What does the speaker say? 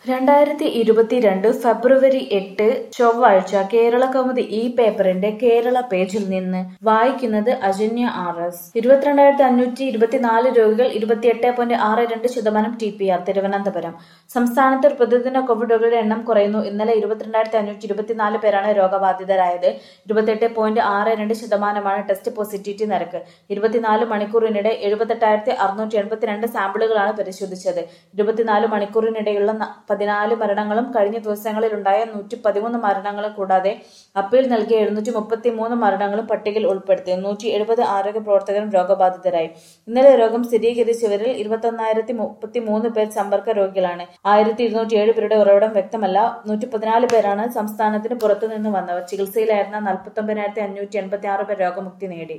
രണ്ടായിരത്തി ഇരുപത്തിരണ്ട് ഫെബ്രുവരി എട്ട് ചൊവ്വാഴ്ച കേരളകൗമുദി ഈ പേപ്പറിന്റെ കേരള പേജിൽ നിന്ന് വായിക്കുന്നത് അജന്യ ആർ എസ് ഇരുപത്തിരണ്ടായിരത്തി അഞ്ഞൂറ്റി ഇരുപത്തിനാല് രോഗികൾ ഇരുപത്തിയെട്ട് പോയിന്റ് ആറ് രണ്ട് ശതമാനം ടി പി ആർ തിരുവനന്തപുരം സംസ്ഥാനത്ത് പ്രതിദിന കോവിഡ് രോഗികളുടെ എണ്ണം കുറയുന്നു ഇന്നലെ ഇരുപത്തിരണ്ടായിരത്തി അഞ്ഞൂറ്റി ഇരുപത്തിനാല് പേരാണ് രോഗബാധിതരായത് ഇരുപത്തെട്ട് പോയിന്റ് ആറ് രണ്ട് ശതമാനമാണ് ടെസ്റ്റ് പോസിറ്റിവിറ്റി നിരക്ക് ഇരുപത്തിനാല് മണിക്കൂറിനിടെ എഴുപത്തെട്ടായിരത്തി അറുന്നൂറ്റി എൺപത്തിരണ്ട് സാമ്പിളുകളാണ് പരിശോധിച്ചത് ഇരുപത്തിനാല് മണിക്കൂറിനിടെയുള്ള ന- പതിനാല് മരണങ്ങളും കഴിഞ്ഞ ദിവസങ്ങളിലുണ്ടായ നൂറ്റി പതിമൂന്ന് മരണങ്ങളും കൂടാതെ അപ്പീൽ നൽകിയ എഴുന്നൂറ്റി മുപ്പത്തി മൂന്ന് മരണങ്ങളും പട്ടികയിൽ ഉൾപ്പെടുത്തി നൂറ്റി എഴുപത് ആരോഗ്യ പ്രവർത്തകരും രോഗബാധിതരായി ഇന്നലെ രോഗം സ്ഥിരീകരിച്ചവരിൽ ഇരുപത്തൊന്നായിരത്തി മുപ്പത്തി മൂന്ന് പേർ സമ്പർക്ക രോഗികളാണ് ആയിരത്തി ഇരുന്നൂറ്റി ഏഴ് പേരുടെ ഉറവിടം വ്യക്തമല്ല നൂറ്റി പതിനാല് പേരാണ് സംസ്ഥാനത്തിന് പുറത്തുനിന്ന് വന്നവർ ചികിത്സയിലായിരുന്ന നാൽപ്പത്തി ഒമ്പതിനായിരത്തി അഞ്ഞൂറ്റി എൺപത്തി ആറ് പേർ രോഗമുക്തി നേടി